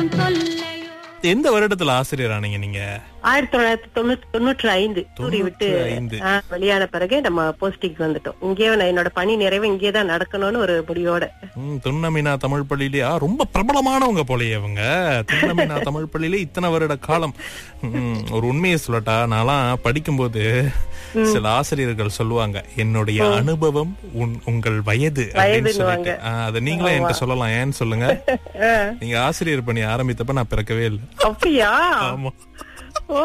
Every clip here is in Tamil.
உன் தொல்லையோ எந்த வருடத்துல ஆசிரியர் ஆனீங்க நீங்க ஆயிரத்தி தொள்ளாயிரத்தி தொண்ணூத்தி தொண்ணூற்றி ஐந்து தூரி விட்டு ஐந்து. ஆ, வெளியான பிறகு நம்ம போஸ்டிங் வந்துட்டோம் இங்கேயே நான் என்னோட பணி நிறைவு இங்கே தான் நடக்கணும்னு ஒரு முடிவோட ம், துன்னமினா தமிழ் பள்ளியிலே ஆ, ரொம்ப பிரபலமானவங்க போலயே அவங்க துன்னமினா தமிழ் பள்ளியிலே இத்தனை வருட காலம் ம், ஒரு உண்மையை சொல்லட்டா நான்லாம் படிக்கும்போது சில ஆசிரியர்கள் சொல்லுவாங்க என்னுடைய அனுபவம் உன்- உங்கள் வயது அப்படின்னு சொல்லிட்டு ஆ, அதை நீங்களே என்கிட்ட சொல்லலாம் ஏன்னு சொல்லுங்க ஆ, நீங்க ஆசிரியர் பணி ஆரம்பித்தப்ப நான் பிறக்கவே இல்லை அப்படியா ஆமா ஓ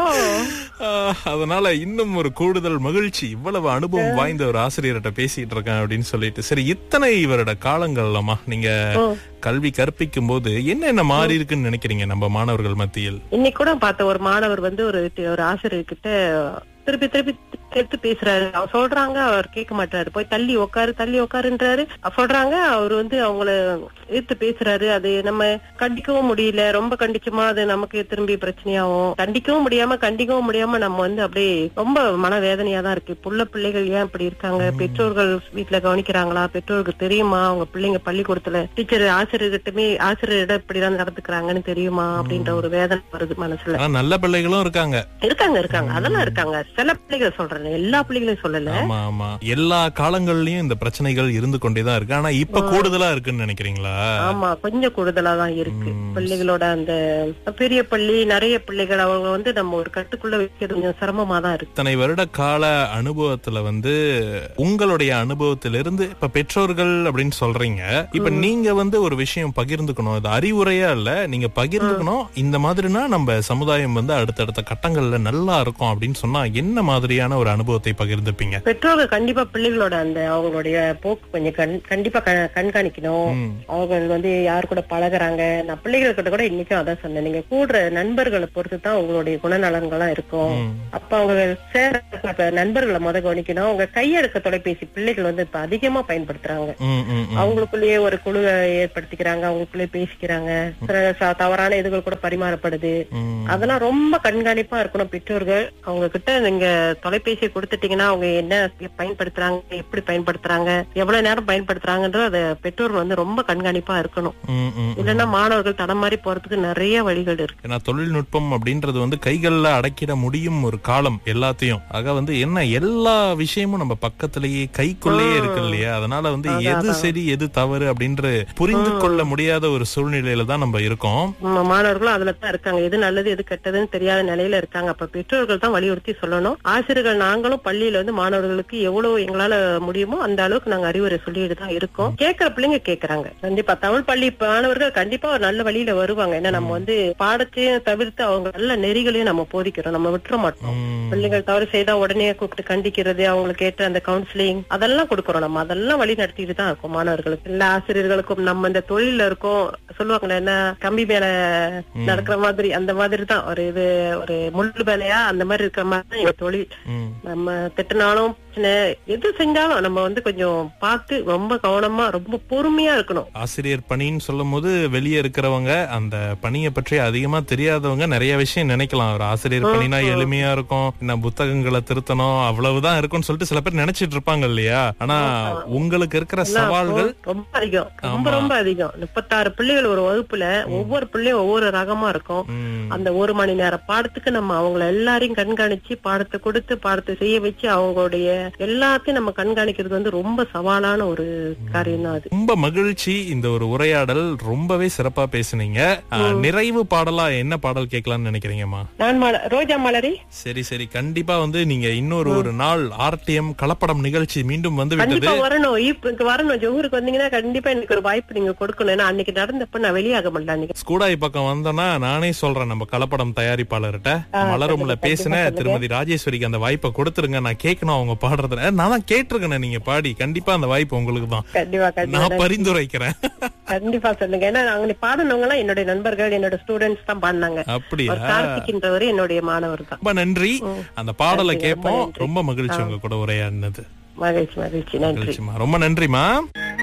ஆஹ், அதனால இன்னும் ஒரு கூடுதல் மகிழ்ச்சி இவ்வளவு அனுபவம் வாய்ந்த ஒரு ஆசிரியர்கிட்ட பேசிட்டு இருக்கேன் அப்படின்னு சொல்லிட்டு சரி இத்தனை வருட காலங்கள்லமா நீங்க கல்வி கற்பிக்கும் போது என்னென்ன மாறி இருக்குன்னு நினைக்கிறீங்க நம்ம மாணவர்கள் மத்தியில் இன்னைக்கு கூட பார்த்த ஒரு மாணவர் வந்து ஒரு ஒரு ஆசிரியர் கிட்ட திருப்பி திருப்பி எடுத்து பேசுறாரு அவர் சொல்றாங்க அவர் கேட்க மாட்டாரு போய் தள்ளி உட்காரு தள்ளி உட்காருன்றாரு அவர் சொல்றாங்க அவர் வந்து அவங்கள எடுத்து பேசுறாரு அது நம்ம கண்டிக்கவும் முடியல ரொம்ப கண்டிச்சுமா அது நமக்கு திரும்பி பிரச்சனையாகும் கண்டிக்கவும் முடியாம கண்டிக்கவும் முடியாம நம்ம வந்து அப்படியே ரொம்ப மனவேதனையா தான் இருக்கு புள்ள பிள்ளைகள் ஏன் இப்படி இருக்காங்க பெற்றோர்கள் வீட்டுல கவனிக்கிறாங்களா பெற்றோருக்கு தெரியுமா அவங்க பிள்ளைங்க பள்ளிக்கூடத்துல டீச்சர் ஆசிரியர்கிட்டமே ஆசிரியரிடம் இப்படிதான் நடந்துக்கிறாங்கன்னு தெரியுமா அப்படின்ற ஒரு வேதனை வருது மனசுல ஆனா நல்ல பிள்ளைகளும் இருக்காங்க இருக்காங்க இருக்காங்க அதெல்லாம் இருக்காங்க சில பிள்ளைகளை சொல்றேன் எல்லா பிள்ளைகளையும் சொல்லல ஆமா ஆமா எல்லா காலங்கள்லயும் இந்த பிரச்சனைகள் இருந்து கொண்டேதான் இருக்கு ஆனா இப்ப கூடுதலா இருக்குன்னு நினைக்கிறீங்களா ஆமா கொஞ்சம் கூடுதலா தான் இருக்கு பிள்ளைகளோட அந்த பெரிய பள்ளி நிறைய பிள்ளைகள் அவங்க வந்து நம்ம ஒரு கட்டுக்குள்ள வைக்கிறது கொஞ்சம் சிரமமா தான் இருக்கு இத்தனை வருட கால அனுபவத்துல வந்து உங்களுடைய அனுபவத்திலிருந்து இப்ப பெற்றோர்கள் அப்படின்னு சொல்றீங்க இப்ப நீங்க வந்து ஒரு விஷயம் பகிர்ந்துக்கணும் அது அறிவுரையா இல்ல நீங்க பகிர்ந்துக்கணும் இந்த மாதிரினா நம்ம சமுதாயம் வந்து அடுத்தடுத்த கட்டங்கள்ல நல்லா இருக்கும் அப்படின்னு சொன்னா என்ன மாதிரியான ஒரு அனுபவத்தை பகிர்ந்துப்பீங்க பெற்றோர்கள் கண்டிப்பா பிள்ளைகளோட அந்த அவங்களுடைய போக்கு கொஞ்சம் கண்- கண்டிப்பா க- கண்காணிக்கணும் ம். அவங்க வந்து யார் கூட பழகுறாங்க நான் பிள்ளைகள் கிட்ட கூட இன்னைக்கும் அதான் சொன்னேன் நீங்க கூடுற நண்பர்களை பொறுத்து தான் உங்களுடைய குணநலன்கள்லாம் இருக்கும் ம். அப்ப அவங்க சேர இப்ப நண்பர்களை முத கவனிக்கணும் அவங்க கையெடுக்க தொலைபேசி பிள்ளைகள் வந்து இப்ப அதிகமா பயன்படுத்துறாங்க ம், ம், ம். அவங்களுக்குள்ளேயே ஒரு குழு ஏற்படுத்திக்கிறாங்க அவங்களுக்குள்ளே பேசிக்கிறாங்க சில ச- தவறான இதுகள் கூட பரிமாறப்படுது ம். அதெல்லாம் ரொம்ப கண்காணிப்பா இருக்கணும் பெற்றோர்கள் அவங்க கிட்ட நீங்க தொலைபேசியை கொடுத்துட்டீங்கன்னா அவங்க என்ன பயன்படுத்துறாங்க எப்படி பயன்படுத்துறாங்க எவ்வளவு நேரம் பயன்படுத்துறாங்கன்ற அத பெற்றோர்கள் வந்து ரொம்ப கண்காணிப்பா இருக்கணும் ம், ம். இல்லைன்னா மாணவர்கள் தடமாறி போறதுக்கு நிறைய வழிகள் இருக்கு ஏன்னா தொழில்நுட்பம் அப்படின்றது வந்து கைகள்ல அடக்கிட முடியும் ஒரு காலம் எல்லாத்தையும் ஆக வந்து என்ன எல்லா விஷயமும் நம்ம பக்கத்திலேயே கைக்குள்ளேயே இருக்கு இல்லையா அதனால வந்து எது சரி எது தவறு அப்படின்ற புரிந்து கொள்ள முடியாத ஒரு சூழ்நிலையில தான் நம்ம இருக்கோம் நம்ம மாணவர்களும் அதுல தான் இருக்காங்க எது நல்லது எது கெட்டதுன்னு தெரியாத நிலையில இருக்காங்க அப்ப பெற்றோர்கள் தான் வலியுறுத்தி சொல்லணும் ஆசிரியர்கள் நாங்களும் பள்ளியில வந்து மாணவர்களுக்கு எவ்வளவு எங்களால முடியுமோ அந்த அளவுக்கு நாங்க அறிவுரை சொல்லிட்டு தான் இருக்கோம் கேட்கிற பிள்ளைங்க கேக்குறாங்க கண்டிப்பா தமிழ் பள்ளி மாணவர்கள் கண்டிப்பா ஒரு நல்ல வழியில வருவாங்க ஏன்னா நம்ம வந்து பாடத்தையும் தவிர்த்து அவங்க நல்ல நெறிகளையும் நம்ம போதிக்கிறோம் நம்ம விட்டுற மாட்டோம் ம், பிள்ளைகள் தவறு செய்தா உடனே கூப்பிட்டு கண்டிக்கிறது அவங்களுக்கு ஏற்ற அந்த கவுன்சிலிங் அதெல்லாம் கொடுக்கறோம் நம்ம அதெல்லாம் வழி நடத்திட்டு தான் இருக்கோம் மாணவர்களுக்கு எல்லா ஆசிரியர்களுக்கும் நம்ம இந்த தொழில இருக்கோம் சொல்லுவாங்களே என்ன கம்பி மேல நடக்கிற மாதிரி அந்த மாதிரி தான் ஒரு இது ஒரு முள்ளு வேலையா அந்த மாதிரி இருக்கிற மாதிரி தான் எங்க தொழில் ம். நம்ம திட்டினாலும் பிரச்சனை, எது செஞ்சாலும் நம்ம வந்து கொஞ்சம் பார்த்து ரொம்ப கவனமா ரொம்ப பொறுமையா இருக்கணும் ஆசிரியர் பணின்னு சொல்லும் போது வெளியே இருக்கிறவங்க அந்த பணியை பற்றி அதிகமா தெரியாதவங்க நிறைய விஷயம் நினைக்கலாம் ஒரு ஆசிரியர் பணினா எளிமையா இருக்கும் என்ன புத்தகங்களை திருத்தணும் அவ்வளவுதான் இருக்கும்னு சொல்லிட்டு சில பேர் நினைச்சிட்டு இருப்பாங்க இல்லையா ஆனா உங்களுக்கு இருக்கிற சவால்கள் ரொம்ப அதிகம் ரொம்ப ரொம்ப அதிகம் முப்பத்தாறு பிள்ளைகள் ஒரு வகுப்புல ஒவ்வொரு பிள்ளையும் ஒவ்வொரு ரகமா இருக்கும் ம், அந்த ஒரு மணி நேர பாடத்துக்கு நம்ம அவங்கள எல்லாரையும் கண்காணிச்சு பாடத்தை கொடுத்து பாடத்தை செய்ய வச்சு அவங்களுடைய எல்லாத்தையும் நம்ம கண்காணிக்கிறது வந்து ரொம்ப சவாலான ஒரு காரியம் தான் அது ரொம்ப மகிழ்ச்சி இந்த ஒரு உரையாடல் ரொம்பவே சிறப்பா பேசுனீங்க அஹ், நிறைவு பாடலா என்ன பாடல் கேட்கலாம்னு நினைக்கிறீங்கம்மா நான் மல- ரோஜா மலரி சரி சரி கண்டிப்பா வந்து நீங்க இன்னொரு ஒரு நாள் ஆர்டிஎம் கலப்படம் நிகழ்ச்சி மீண்டும் வந்து விட்டது கண்டிப்பா வரணும் இப்ப இங்க வரணும் ஜோஹருக்கு வந்தீங்கன்னா கண்டிப்பா எனக்கு ஒரு வாய்ப்பு நீங்க கொடுக்கணும் ஏன்னா அன்னைக்கு நடந்தப்ப நான் வெளியாக மாட்டேன் அன்னைக்கு ஸ்கூடாய் பக்கம் வந்தோன்னா நானே சொல்றேன் நம்ம கலப்படம் தயாரிப்பாளர்கிட்ட மலரும்ல பேசின திருமதி ராஜேஸ்வரிக்கு அந்த வாய்ப்பை கொடுத்துருங்க நான் கேட்கணும் அவங்க பாடுறதுல நான் தான் கேட்டிருக்கேன் நீங்க பாடி கண்டிப்பா அந்த வாய்ப்பு உங்களுக்கு தான் கண்டிப்பா கண்டிப்பா நான் பரிந்துரைக்கிறேன் கண்டிப்பா சொல்லுங்க ஏன்னா அங்க பாடினவங்க எல்லாம் என்னுடைய நண்பர்கள் என்னோட ஸ்டூடெண்ட்ஸ் தான் பாடினாங்க அப்படியா ஒரு கார்த்திக்ன்றவர் என்னுடைய மாணவர் தான் ரொம்ப நன்றி அந்த பாடலை நன்றி, ரொம்ப கேட்போம் நன்றி. ரொம்ப மகிழ்ச்சி உங்க கூட உரையாடினது மகிழ்ச்சி மகிழ்ச்சி நன்றி மகிழ்ச்சிமா ரொம்ப நன்றிமா